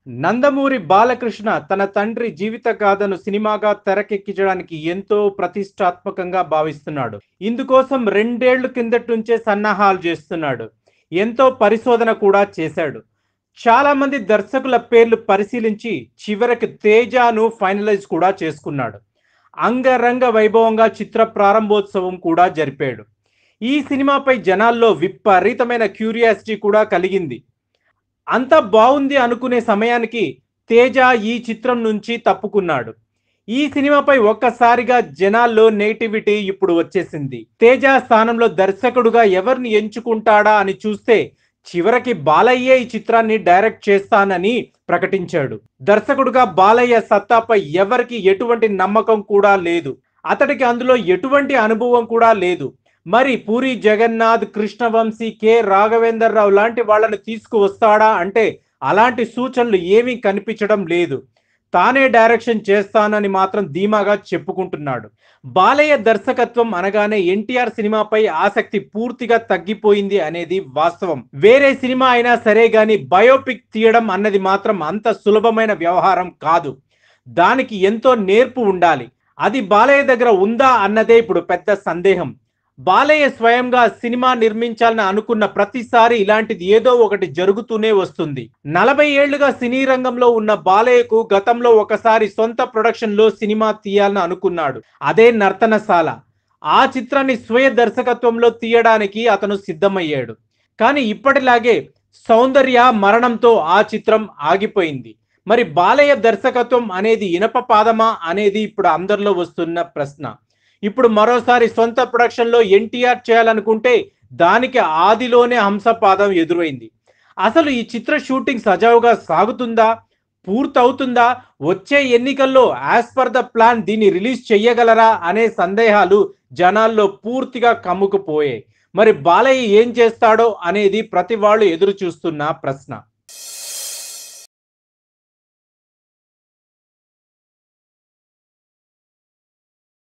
నందమూరి బాలకృష్ణ తన తండ్రి జీవిత గాథను సినిమాగా తెరకెక్కించడానికి ఎంతో ప్రతిష్టాత్మకంగా భావిస్తున్నాడు ఇందుకోసం రెండేళ్ల కిందటి నుంచే సన్నాహాలు చేస్తున్నాడు ఎంతో పరిశోధన కూడా చేశాడు చాలా మంది దర్శకుల పేర్లు పరిశీలించి చివరికి తేజాను ఫైనలైజ్ కూడా చేసుకున్నాడు అంగరంగ వైభవంగా చిత్ర ప్రారంభోత్సవం కూడా జరిపాడు ఈ సినిమాపై జనాల్లో విపరీతమైన క్యూరియాసిటీ కూడా కలిగింది అంత బాగుంది అనుకునే సమయానికి తేజ ఈ చిత్రం నుంచి తప్పుకున్నాడు ఈ సినిమాపై ఒక్కసారిగా జనాల్లో నెగిటివిటీ ఇప్పుడు వచ్చేసింది తేజ స్థానంలో దర్శకుడుగా ఎవరిని ఎంచుకుంటాడా అని చూస్తే చివరికి బాలయ్య ఈ చిత్రాన్ని డైరెక్ట్ చేస్తానని ప్రకటించాడు దర్శకుడుగా బాలయ్య సత్తాపై ఎవరికి ఎటువంటి నమ్మకం కూడా లేదు అతడికి అందులో ఎటువంటి అనుభవం కూడా లేదు మరి పూరి జగన్నాథ్ కృష్ణవంశీ కె రాఘవేందర్ రావు లాంటి వాళ్ళని తీసుకువస్తాడా అంటే అలాంటి సూచనలు ఏమీ కనిపించడం లేదు తానే డైరెక్షన్ చేస్తానని మాత్రం ధీమాగా చెప్పుకుంటున్నాడు బాలయ్య దర్శకత్వం అనగానే ఎన్టీఆర్ సినిమాపై ఆసక్తి పూర్తిగా తగ్గిపోయింది అనేది వాస్తవం వేరే సినిమా అయినా సరే గాని బయోపిక్ తీయడం అన్నది మాత్రం అంత సులభమైన వ్యవహారం కాదు దానికి ఎంతో నేర్పు ఉండాలి అది బాలయ్య దగ్గర ఉందా అన్నదే ఇప్పుడు పెద్ద సందేహం బాలయ్య స్వయంగా సినిమా నిర్మించాలని అనుకున్న ప్రతిసారి ఇలాంటిది ఏదో ఒకటి జరుగుతూనే వస్తుంది నలభై ఏళ్లుగా సినీ రంగంలో ఉన్న బాలయ్యకు గతంలో ఒకసారి సొంత ప్రొడక్షన్ లో సినిమా తీయాలని అనుకున్నాడు అదే నర్తనశాల ఆ చిత్రాన్ని స్వయ దర్శకత్వంలో తీయడానికి అతను సిద్ధమయ్యాడు కానీ ఇప్పటిలాగే సౌందర్య మరణంతో ఆ చిత్రం ఆగిపోయింది మరి బాలయ్య దర్శకత్వం అనేది ఇనప పాదమా అనేది ఇప్పుడు అందరిలో వస్తున్న ప్రశ్న ఇప్పుడు మరోసారి సొంత ప్రొడక్షన్లో ఎన్టీఆర్ చేయాలనుకుంటే దానికి ఆదిలోనే హంసపాదం ఎదురైంది అసలు ఈ చిత్ర షూటింగ్ సజావుగా సాగుతుందా పూర్తవుతుందా వచ్చే ఎన్నికల్లో యాజ్ పర్ ద ప్లాన్ దీన్ని రిలీజ్ చెయ్యగలరా అనే సందేహాలు జనాల్లో పూర్తిగా కమ్ముకుపోయాయి మరి బాలయ్య ఏం చేస్తాడో అనేది ప్రతి వాళ్ళు ఎదురు చూస్తున్న ప్రశ్న